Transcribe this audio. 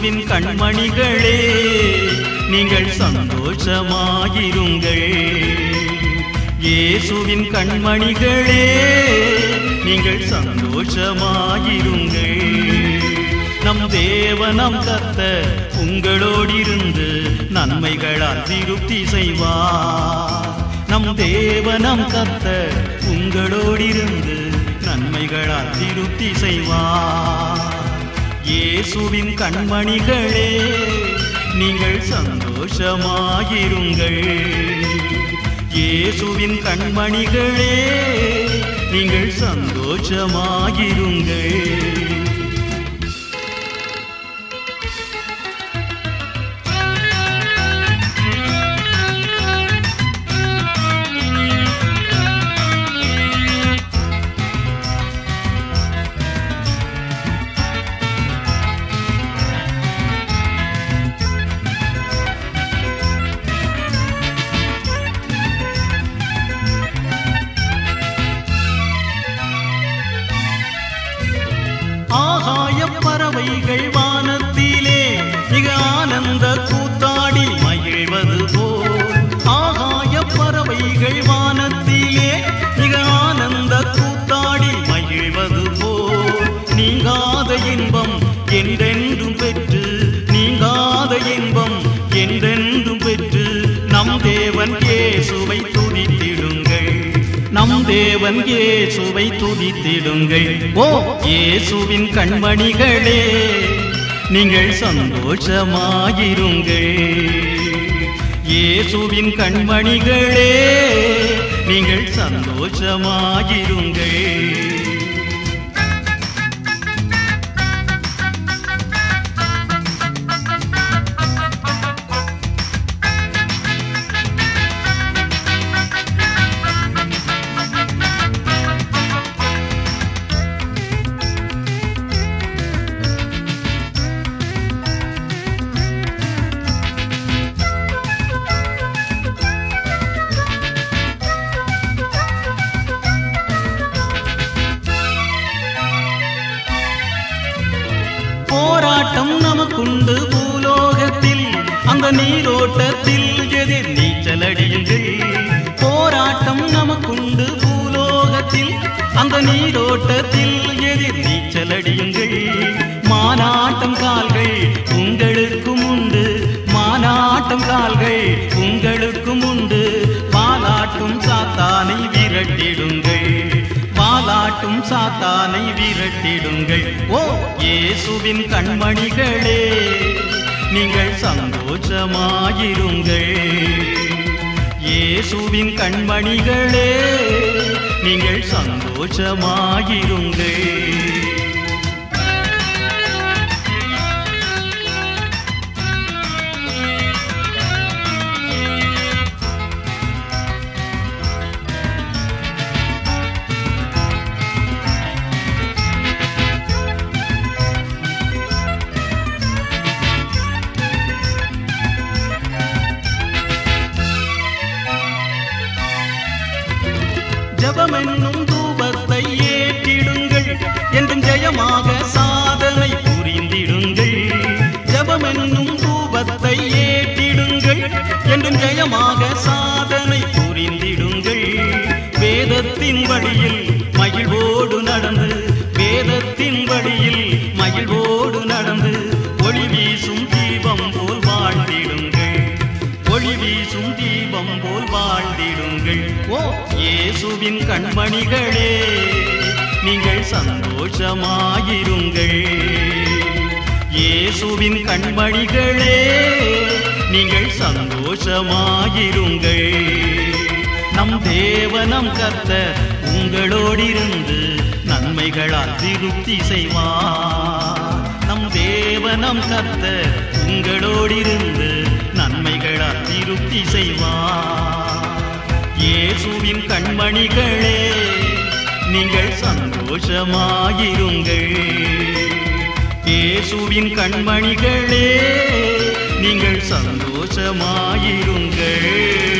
இயேசுவின் கண்மணிகளே நீங்கள் சந்தோஷமாயிருங்கள் இயேசுவின் கண்மணிகளே நீங்கள் சந்தோஷமாயிருங்கள் நம் தேவனம் கத்த உங்களோடிருந்து நன்மைகளால் திருப்தி செய்வார் நம் தேவனம் கத்த உங்களோடிருந்து நன்மைகளால் திருப்தி செய்வார் இயேசுவின் கண்மணிகளே நீங்கள் சந்தோஷமாயிருங்கள் இயேசுவின் கண்மணிகளே நீங்கள் சந்தோஷமாயிருங்கள் ஆகாய பறவைகள் வானத்திலே மிக ஆனந்த கூத்தாடி மகிழ்வது போல் ஆகாய பறவைகள் வானத்திலே மிக ஆனந்த கூத்தாடி மகிழ்வது போல் நீங்காத இன்பம் என்றென்றும் பெற்று நீங்காத இன்பம் என்றென்றும் பெற்று நம் தேவன் இயேசுவை துதித்திடுங்கள் நம் தேவன் இயேசுவை துதித்திடுங்கள் ஓ இயேசுவின் கண்மணிகளே நீங்கள் சந்தோஷமாயிருங்கள் இயேசுவின் கண்மணிகளே நீங்கள் சந்தோஷமாயிருங்கள் போராட்டம் நமக்குண்டு பூலோகத்தில் அந்த நீரோட்டத்தில் எதிர் நீச்சலடியுங்கள் போராட்டம் நமக்குண்டு பூலோகத்தில் அந்த நீரோட்டத்தில் எதிர் நீச்சலடியுங்கள் மானாட்டம் கால்கள் உங்களுக்கும் உண்டு மானாட்டம் கால்கள் உங்களுக்கும் உண்டு பாலாட்டும் சாத்தானை விரட்டிடுங்கள் பாலாட்டும் சாத்தானை விரட்டிடுங்கள் ஓ இயேசுவின் கண்மணிகளே நீங்கள் சந்தோஷமாயிருங்கள் இயேசுவின் கண்மணிகளே நீங்கள் சந்தோஷமாயிருங்கள் ஜபமென்னும் தூபத்தை ஏற்றிடுங்கள் என்றும் ஜெயமாக சாதனை புரிந்திடுங்கள் ஜபமென்னும் தூபத்தை ஏற்றிடுங்கள் என்றும் ஜெயமாக சாதனை புரிந்திடுங்கள் வேதத்தின் வழியில் மகிழ்வோடு நடந்து வேதத்தின் வழியில் மகிழ்வோடு நடந்து ஒளி வீசும் தீபம் போல் வாழ்ந்திடுங்கள் ஒளி வீசும் தீபம் போல் வாழ்ந்திடுங்கள் ஓ இயேசுவின் கண்மணிகளே நீங்கள் சந்தோஷமாயிருங்கள் இயேசுவின் கண்மணிகளே நீங்கள் சந்தோஷமாயிருங்கள் நம் தேவனம் கத்த உங்களோடிருந்து நன்மைகளால் திருப்தி செய்வார் நம் தேவனம் கத்த உங்களோடிருந்து நன்மைகளால் திருப்தி செய்வார் இயேசுவின் கண்மணிகளே நீங்கள் சந்தோஷமாயிருங்கள் இயேசுவின் கண்மணிகளே நீங்கள் சந்தோஷமாயிருங்கள்